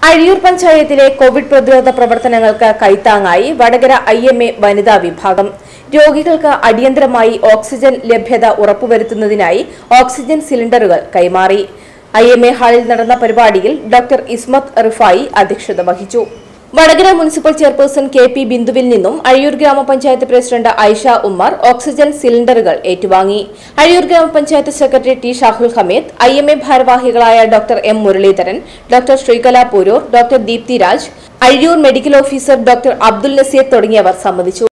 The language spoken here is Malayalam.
അഴിയൂർ പഞ്ചായത്തിലെ കോവിഡ് പ്രതിരോധ പ്രവർത്തനങ്ങൾക്ക് കൈത്താങ്ങായി വടകര ഐ എം എ വനിതാ വിഭാഗം രോഗികൾക്ക് അടിയന്തരമായി ഓക്സിജൻ ലഭ്യത ഉറപ്പുവരുത്തുന്നതിനായി ഓക്സിജൻ സിലിണ്ടറുകൾ കൈമാറി ഐ എം എ ഹാളിൽ നടന്ന പരിപാടിയിൽ ഡോക്ടർ ഇസ്മത്ത് റിഫായി അധ്യക്ഷത വഹിച്ചു വടകര മുനിസിപ്പൽ ചെയർപേഴ്സൺ കെ പി ബിന്ദുവിൽ നിന്നും അഴിയൂർ ഗ്രാമപഞ്ചായത്ത് പ്രസിഡന്റ് ഐഷ ഉമ്മർ ഓക്സിജൻ സിലിണ്ടറുകൾ ഏറ്റുവാങ്ങി അഴിയൂർ ഗ്രാമപഞ്ചായത്ത് secretary T Shahul Hameed I M A ഭാരവാഹികളായ doctor M Muraleedharan doctor Sreekala Poorur doctor Deepthi Raj Azhiyur medical officer doctor Abdul Naseer തുടങ്ങിയവർ സംബന്ധിച്ചു